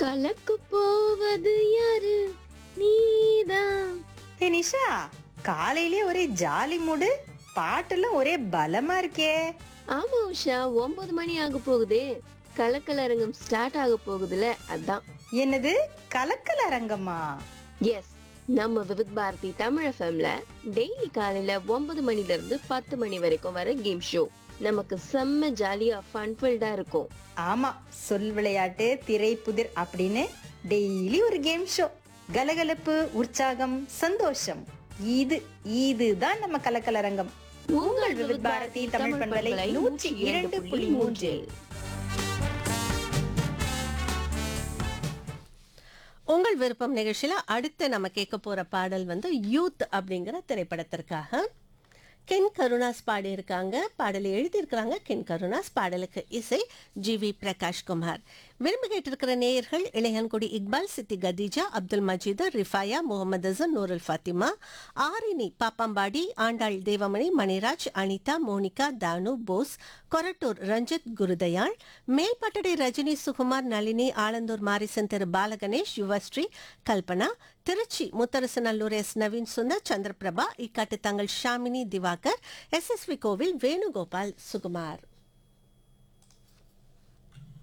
கலக்கு போவது யாரு நீதான் ஏ நிஷா காலையிலே ஒரே ஜாலி மூடு பாட்டெல்லாம் ஒரே பலமா இருக்கே ஆமா உஷா ஒன்பது மணி ஆக போகுதே கலக்கலரங்கம் ஸ்டார்ட் ஆக போகுதுல அதான் என்னது கலக்கல் அரங்கமா எஸ் நம்ம விவித் பாரதி தமிழ் எஃப்எம்ல டெய்லி காலையில ஒன்பது மணில இருந்து பத்து மணி வரைக்கும் வர கேம் ஷோ நமக்கு செம்ம ஜாலியா ஃபன்ஃபில்டா இருக்கும் ஆமா சொல் விளையாட்டு திரை புதிர் அப்படின்னு டெய்லி ஒரு கேம் ஷோ கலகலப்பு உற்சாகம் சந்தோஷம் இது இதுதான் நம்ம கலக்கல் அரங்கம் உங்கள் விவித் பாரதி தமிழ் பண்பலை நூற்றி இரண்டு புள்ளி மூன்றில் உங்கள் விருப்பம் நிகழ்ச்சியில அடுத்து நம்ம கேட்க போற பாடல் வந்து யூத் அப்படிங்கிற திரைப்படத்திற்காக கென் கருணாஸ் பாடியிருக்காங்க பாடலை எழுதியிருக்கிறாங்க கென் கருணாஸ் பாடலுக்கு இசை ஜி வி பிரகாஷ் குமார் விரும்பி கேட்டிருக்கிற நேயர்கள் இளையன்குடி இக்பால் சித்தி கதீஜா அப்துல் மஜீத் ரிஃபாயா முகமது அசன் நூருல் ஃபாத்திமா ஆரினி பாப்பம்பாடி ஆண்டாள் தேவமணி மணிராஜ் அனிதா மோனிகா தானு போஸ் கொரட்டூர் ரஞ்சித் குருதயாள் மேல்பட்டடை ரஜினி சுகுமார் நளினி ஆலந்தூர் மாரிசன் திரு பாலகணேஷ் யுவஸ்ரீ கல்பனா திருச்சி முத்தரசநல்லூர் எஸ் நவீன் சுந்தர் சந்திரபிரபா இக்காட்டு தங்கள் Shamini Diwakar S S V கோவில் வேணுகோபால் சுகுமார்